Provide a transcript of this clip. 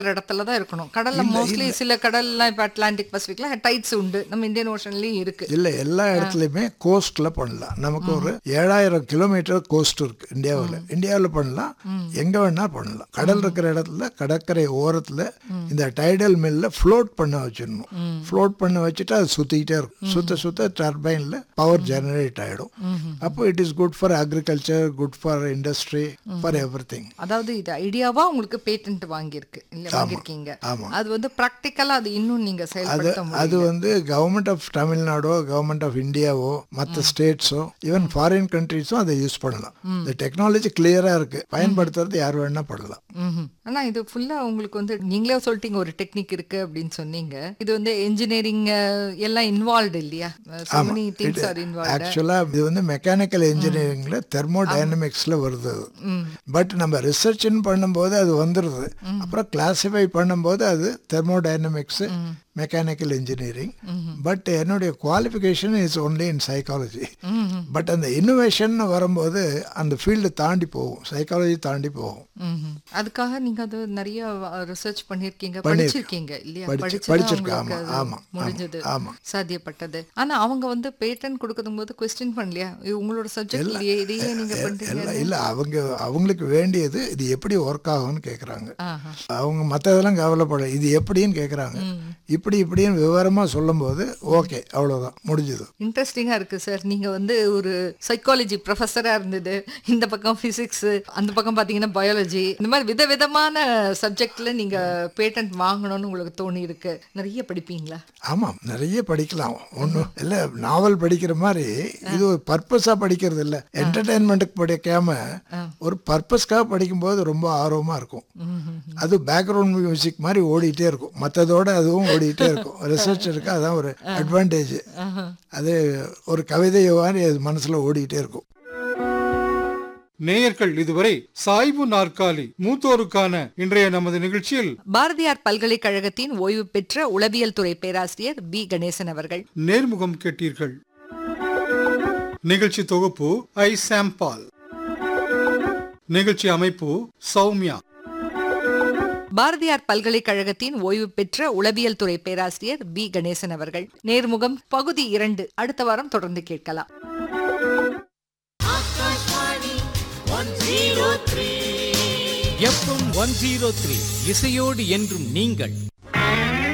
இடத்துல தான் இருக்கணும் கடல்ல மோஸ்ட்லி சில கடல்லாம் இப்போ அட்லாண்டிக் பசிபிக்ல டைட்ஸ் உண்டு நம்ம இந்தியன் ஓஷன்லயும் இருக்கு இல்ல எல்லா இடத்துலயுமே கோஸ்ட்ல பண்ணலாம் நமக்கு ஒரு ஏழாயிரம் கிலோமீட்டர் கோஸ்ட் இருக்கு இந்தியாவில் இந்தியாவில் பண்ணலாம் எங்க வேணா பண்ணலாம் கடல் இருக்கிற இடத்துல கடற்கரை ஓரத்துல இந்த டைடல் மில்ல ஃப்ளோட் பண்ண வச்சிடணும் ஃப்ளோட் பண்ண வச்சுட்டு அது சுத்திக்கிட்டே இருக்கும் சுத்த சுத்த டர்பைன்ல பவர் ஜெனரேட் ஆயிடும் அப்போ it is good for agriculture good for industry for everything அதாவது இது ஐடியாவா உங்களுக்கு பேட்டன்ட் வாங்கியிருக்கு இல்ல வாங்கியிருக்கீங்க ஆமா. அது வந்து ப்ராக்டிக்கலா அது இன்னும் நீங்க அது செயல்படுத்த அது முடியும் வந்து கவர்மெண்ட் ஆஃப் தமிழ்நாடோ கவர்மெண்ட் ஆஃப் இந்தியாவோ மற்ற ஸ்டேட்ஸோ ஈவன் ஃபாரின் கண்ட்ரீஸும் அதை யூஸ் பண்ணலாம் இந்த டெக்னாலஜி கிளியரா இருக்கு பயன்படுத்துறது யார் வேணா பண்ணலாம் ம்ஹும். ஆனா இது ஃபுல்லா உங்களுக்கு வந்து நீங்களே சொல்லிட்டீங்க ஒரு டெக்னிக் இருக்கு அப்படின்னு சொன்னீங்க இது வந்து இன்ஜினியரிங் எல்லாம் இன்வால்வ்டு இல்லையா so many things are involved ஆக்சுவலா இது வந்து மெக்கானிக்கல் இன்ஜினியரிங்ல தெர்மோ டைனமிக்ஸ்ல வருது அது பட் நம்ம ரிசர்ச்னு பண்ணும்போது அது வந்துடுது அப்புறம் கிளாசிஃபை பண்ணும்போது அது thermodynamics mechanical engineering but என்னுடைய qualification is only in psychology but அந்த இன்னோவேஷன் வரும்போது அந்த ஃபீல்டு தாண்டி போகும் சைக்காலஜி தாண்டி போகும் ம்ஹும். அதுக்காக நீங்க அது நிறைய ரிசர்ச் பண்ணிருக்கீங்க படிச்சிருக்கீங்க இல்லையா படிச்சு- படிச்சுதான் படிச்சிருக்கேன், உங்களுக்கு ஆமா, அது ஆமா, முடிஞ்சது ஆமா. சாத்தியப்பட்டது ஆனா அவங்க வந்து பேட்டன் கொடுக்கும் போது கொஸ்டின் பண்ணலையா இது உங்களோட சப்ஜெக்ட் இல்லையே இதையே நீங்க பண்றீங்க இல்ல இல்ல அவங்க அவங்களுக்கு வேண்டியது இது எப்படி ஒர்க் ஆகும்னு கேக்குறாங்க ஆஹா. அவங்க மற்றதெல்லாம் கவலைப்பட இது எப்படின்னு கேட்குறாங்க இப்படி இப்படின்னு விவரமாக சொல்லும்போது ஓகே அவ்வளோதான் முடிஞ்சுது இன்ட்ரெஸ்டிங்கா இருக்கு சார் நீங்க வந்து ஒரு சைக்காலஜி ப்ரொஃபஸரா இருந்தது இந்த பக்கம் பிசிக்ஸ் அந்த பக்கம் பாத்தீங்கன்னா பயாலஜி இந்த மாதிரி விதவிதமான சப்ஜெக்ட்ல நீங்க பேட்டன்ட் வாங்கணும்னு உங்களுக்கு தோணி இருக்கு நிறைய படிப்பீங்களா ஆமாம் நிறைய படிக்கலாம் ஒன்றும் இல்லை நாவல் படிக்கிற மாதிரி இது ஒரு பர்பஸாக படிக்கிறது இல்லை என்டர்டெயின்மெண்ட்டுக்கு படிக்காம ஒரு பர்பஸ்க்காக படிக்கும்போது ரொம்ப ஆர்வமாக இருக்கும் அது பேக்ரவுண்ட் மியூசிக் மாதிரி ஓடிட்டே இருக்கும் மற்றதோட அதுவும் ஓடிட்டே இருக்கும் ரிசர்ச் இருக்கு அதான் ஒரு அட்வான்டேஜ் அது ஒரு கவிதை மாதிரி அது மனசில் ஓடிட்டே இருக்கும் நேயர்கள் இதுவரை சாய்வு நாற்காலி மூத்தோருக்கான இன்றைய நமது நிகழ்ச்சியில் பாரதியார் பல்கலைக்கழகத்தின் ஓய்வு பெற்ற உளவியல் துறை பேராசிரியர் பி கணேசன் அவர்கள் நேர்முகம் கேட்டீர்கள் நிகழ்ச்சி தொகுப்பு ஐ சாம்பால் நிகழ்ச்சி அமைப்பு சௌமியா பாரதியார் பல்கலைக்கழகத்தின் ஓய்வு பெற்ற உளவியல் துறை பேராசிரியர் பி கணேசன் அவர்கள் நேர்முகம் பகுதி இரண்டு அடுத்த வாரம் தொடர்ந்து கேட்கலாம் எஃப்எம் ஒன் ஜீரோ த்ரீ இசையோடு என்றும் நீங்கள்